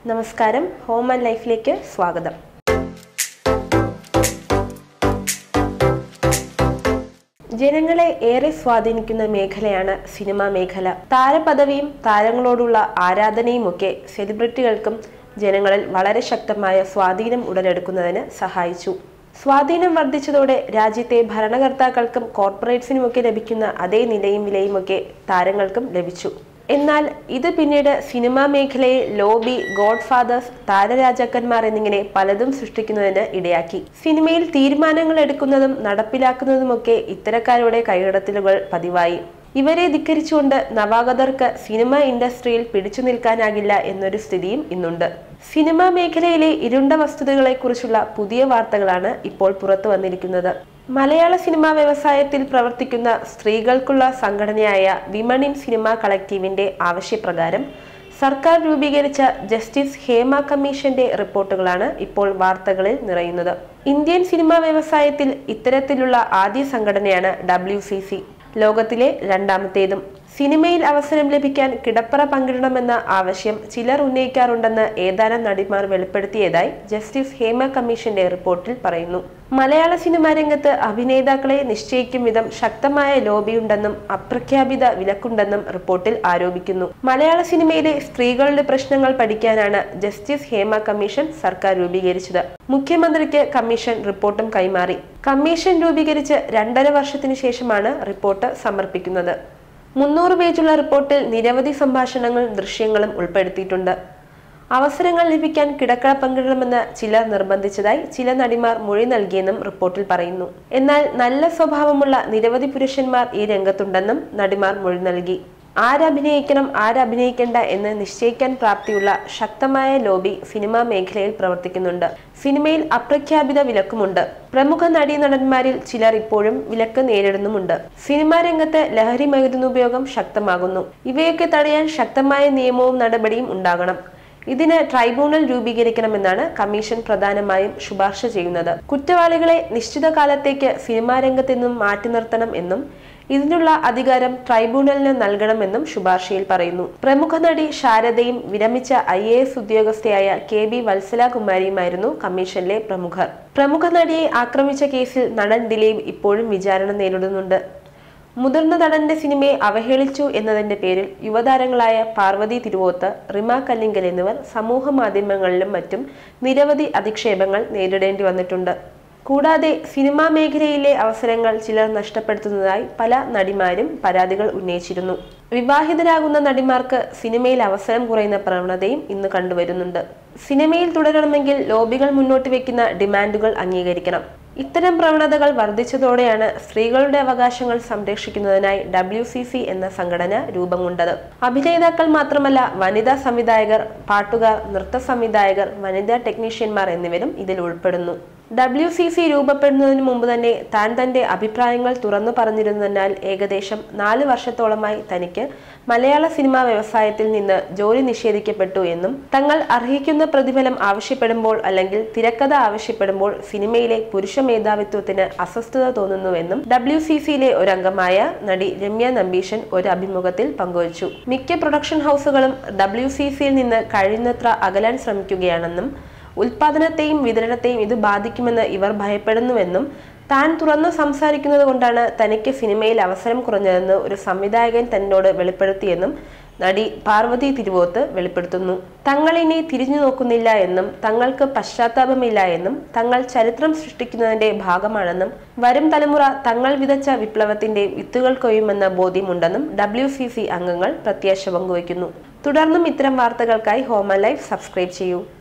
നമസ്കാരം home and ലൈഫിലേക്ക് സ്വാഗതം ജനങ്ങളെ ഏറെ സ്വാധീനിക്കുന്ന മേഖലയാണ് സിനിമാ മേഖല താരപദവിയും താരങ്ങളോടുള്ള ആരാധനയും ഒക്കെ സെലിബ്രിറ്റികൾക്കും ജനങ്ങളിൽ വളരെ ശക്തമായ സ്വാധീനം ഉടലെടുക്കുന്നതിന് സഹായിച്ചു സ്വാധീനം വർദ്ധിച്ചതോടെ രാജ്യത്തെ ഭരണകർത്താക്കൾക്കും കോർപ്പറേറ്റ്സിനുമൊക്കെ ലഭിക്കുന്ന അതേ നിലയും വിലയുമൊക്കെ താരങ്ങൾക്കും ലഭിച്ചു എന്നാൽ ഇത് പിന്നീട് സിനിമാ മേഖലയെ ലോബി ഗോഡ് ഫാദേഴ്സ് താരരാജാക്കന്മാർ എന്നിങ്ങനെ പലതും സൃഷ്ടിക്കുന്നതിന് ഇടയാക്കി സിനിമയിൽ തീരുമാനങ്ങൾ എടുക്കുന്നതും നടപ്പിലാക്കുന്നതുമൊക്കെ ഇത്തരക്കാരുടെ കൈകടത്തലുകൾ പതിവായി ഇവരെ ധിക്കരിച്ചുകൊണ്ട് നവാഗതർക്ക് സിനിമ ഇൻഡസ്ട്രിയിൽ പിടിച്ചു നിൽക്കാനാകില്ല എന്നൊരു സ്ഥിതിയും ഇന്നുണ്ട് സിനിമാ മേഖലയിലെ ഇരുണ്ട വസ്തുതകളെക്കുറിച്ചുള്ള പുതിയ വാർത്തകളാണ് ഇപ്പോൾ പുറത്തു വന്നിരിക്കുന്നത് മലയാള സിനിമാ വ്യവസായത്തിൽ പ്രവർത്തിക്കുന്ന സ്ത്രീകൾക്കുള്ള സംഘടനയായ വിമൺ ഇൻ സിനിമ കളക്റ്റീവിന്റെ ആവശ്യപ്രകാരം സർക്കാർ രൂപീകരിച്ച ജസ്റ്റിസ് ഹേമ കമ്മീഷന്റെ റിപ്പോർട്ടുകളാണ് ഇപ്പോൾ വാർത്തകളിൽ നിറയുന്നത് ഇന്ത്യൻ സിനിമാ വ്യവസായത്തിൽ ഇത്തരത്തിലുള്ള ആദ്യ സംഘടനയാണ് ഡബ്ല്യു സി സി ലോകത്തിലെ രണ്ടാമത്തേതും സിനിമയിൽ അവസരം ലഭിക്കാൻ കിടപ്പറ പങ്കിടണമെന്ന ആവശ്യം ചിലർ ഉന്നയിക്കാറുണ്ടെന്ന് ഏതാനും നടിമാർ വെളിപ്പെടുത്തിയതായി ജസ്റ്റിസ് ഹേമ കമ്മീഷന്റെ റിപ്പോർട്ടിൽ പറയുന്നു മലയാള സിനിമാ രംഗത്ത് അഭിനേതാക്കളെ നിശ്ചയിക്കും വിധം ശക്തമായ ലോബിയുണ്ടെന്നും അപ്രഖ്യാപിത വിലക്കുണ്ടെന്നും റിപ്പോർട്ടിൽ ആരോപിക്കുന്നു മലയാള സിനിമയിലെ സ്ത്രീകളുടെ പ്രശ്നങ്ങൾ പഠിക്കാനാണ് ജസ്റ്റിസ് ഹേമ കമ്മീഷൻ സർക്കാർ രൂപീകരിച്ചത് മുഖ്യമന്ത്രിക്ക് കമ്മീഷൻ റിപ്പോർട്ടും കൈമാറി കമ്മീഷൻ രൂപീകരിച്ച് രണ്ടര വർഷത്തിനു ശേഷമാണ് റിപ്പോർട്ട് സമർപ്പിക്കുന്നത് മുന്നൂറ് പേജുള്ള റിപ്പോർട്ടിൽ നിരവധി സംഭാഷണങ്ങളും ദൃശ്യങ്ങളും ഉൾപ്പെടുത്തിയിട്ടുണ്ട് അവസരങ്ങൾ ലഭിക്കാൻ കിടക്കട പങ്കിടണമെന്ന് ചിലർ നിർബന്ധിച്ചതായി ചില നടിമാർ മൊഴി നൽകിയെന്നും റിപ്പോർട്ടിൽ പറയുന്നു എന്നാൽ നല്ല സ്വഭാവമുള്ള നിരവധി പുരുഷന്മാർ ഈ രംഗത്തുണ്ടെന്നും നടിമാർ മൊഴി നൽകി ആരഭിനയിക്കണം ആരഭിനയിക്കേണ്ട എന്ന് നിശ്ചയിക്കാൻ പ്രാപ്തിയുള്ള ശക്തമായ ലോബി സിനിമാ മേഖലയിൽ പ്രവർത്തിക്കുന്നുണ്ട് സിനിമയിൽ അപ്രഖ്യാപിത വിലക്കുമുണ്ട് പ്രമുഖ നടീനടന്മാരിൽ ചിലർ ഇപ്പോഴും വിലക്ക് നേരിടുന്നുമുണ്ട് സിനിമാ രംഗത്ത് ലഹരി മരുന്നുപയോഗം ശക്തമാകുന്നു ഇവയൊക്കെ തടയാൻ ശക്തമായ നിയമവും നടപടിയും ഉണ്ടാകണം ഇതിന് ട്രൈബ്യൂണൽ രൂപീകരിക്കണമെന്നാണ് കമ്മീഷൻ പ്രധാനമായും ശുപാർശ ചെയ്യുന്നത് കുറ്റവാളികളെ നിശ്ചിത കാലത്തേക്ക് സിനിമാ രംഗത്ത് നിന്നും മാറ്റി നിർത്തണം എന്നും ഇതിനുള്ള അധികാരം ട്രൈബ്യൂണലിന് നൽകണമെന്നും ശുപാർശയിൽ പറയുന്നു പ്രമുഖ നടി ശാരദയും വിരമിച്ച ഐ എ എസ് ഉദ്യോഗസ്ഥയായ കെ ബി വത്സല കുമാരിയുമായിരുന്നു കമ്മീഷനിലെ പ്രമുഖർ പ്രമുഖ നടിയെ ആക്രമിച്ച കേസിൽ നടൻ ദിലീപ് ഇപ്പോഴും വിചാരണ നേരിടുന്നുണ്ട് മുതിർന്ന നടന്റെ സിനിമയെ അവഹേളിച്ചു എന്നതിന്റെ പേരിൽ യുവതാരങ്ങളായ പാർവതി തിരുവോത്ത് റിമ കല്ലിങ്കൽ എന്നിവർ സമൂഹ മാധ്യമങ്ങളിലും മറ്റും നിരവധി അധിക്ഷേപങ്ങൾ നേരിടേണ്ടി വന്നിട്ടുണ്ട് കൂടാതെ സിനിമാ മേഖലയിലെ അവസരങ്ങൾ ചിലർ നഷ്ടപ്പെടുത്തുന്നതായി പല നടിമാരും പരാതികൾ ഉന്നയിച്ചിരുന്നു വിവാഹിതരാകുന്ന നടിമാർക്ക് സിനിമയിൽ അവസരം കുറയുന്ന പ്രവണതയും ഇന്ന് കണ്ടുവരുന്നുണ്ട് സിനിമയിൽ തുടരണമെങ്കിൽ ലോബികൾ മുന്നോട്ട് വെക്കുന്ന ഡിമാൻഡുകൾ അംഗീകരിക്കണം ഇത്തരം പ്രവണതകൾ വർദ്ധിച്ചതോടെയാണ് സ്ത്രീകളുടെ അവകാശങ്ങൾ സംരക്ഷിക്കുന്നതിനായി ഡബ്ല്യു സി സി എന്ന സംഘടന രൂപം കൊണ്ടത് അഭിനേതാക്കൾ മാത്രമല്ല വനിതാ സംവിധായകർ പാട്ടുകാർ നൃത്ത സംവിധായകർ വനിതാ ടെക്നീഷ്യന്മാർ എന്നിവരും ഇതിൽ ഉൾപ്പെടുന്നു ഡബ്ല്യു സി സി രൂപപ്പെടുന്നതിന് മുമ്പ് തന്നെ താൻ തന്റെ അഭിപ്രായങ്ങൾ തുറന്നു പറഞ്ഞിരുന്നതിനാൽ ഏകദേശം നാല് വർഷത്തോളമായി തനിക്ക് മലയാള സിനിമാ വ്യവസായത്തിൽ നിന്ന് ജോലി നിഷേധിക്കപ്പെട്ടു എന്നും തങ്ങൾ അർഹിക്കുന്ന പ്രതിഫലം ആവശ്യപ്പെടുമ്പോൾ അല്ലെങ്കിൽ തിരക്കഥ ആവശ്യപ്പെടുമ്പോൾ സിനിമയിലെ പുരുഷ മേധാവിത്വത്തിന് അസ്വസ്ഥത തോന്നുന്നുവെന്നും ഡബ്ല്യു സി സിയിലെ ഒരംഗമായ നടി രമ്യ നമ്പീശൻ ഒരു അഭിമുഖത്തിൽ പങ്കുവച്ചു മിക്ക പ്രൊഡക്ഷൻ ഹൗസുകളും ഡബ്ല്യു സി സിയിൽ നിന്ന് കഴിയുന്നത്ര അകലാൻ ശ്രമിക്കുകയാണെന്നും ഉൽപാദനത്തെയും വിതരണത്തെയും ഇത് ബാധിക്കുമെന്ന് ഇവർ ഭയപ്പെടുന്നുവെന്നും താൻ തുറന്നു സംസാരിക്കുന്നത് കൊണ്ടാണ് തനിക്ക് സിനിമയിൽ അവസരം കുറഞ്ഞതെന്ന് ഒരു സംവിധായകൻ തന്നോട് വെളിപ്പെടുത്തിയെന്നും നടി പാർവതി തിരുവോത്ത് വെളിപ്പെടുത്തുന്നു തങ്ങൾ ഇനി തിരിഞ്ഞു നോക്കുന്നില്ല എന്നും തങ്ങൾക്ക് പശ്ചാത്താപമില്ല എന്നും തങ്ങൾ ചരിത്രം സൃഷ്ടിക്കുന്നതിന്റെ ഭാഗമാണെന്നും വരും തലമുറ തങ്ങൾ വിതച്ച വിപ്ലവത്തിന്റെ വിത്തുകൾ കൊയ്യുമെന്ന ബോധ്യമുണ്ടെന്നും ഡബ്ല്യു സി സി അംഗങ്ങൾ പ്രത്യാശ പങ്കുവയ്ക്കുന്നു തുടർന്നും ഇത്തരം വാർത്തകൾക്കായി ഹോമ ലൈഫ് സബ്സ്ക്രൈബ് ചെയ്യൂ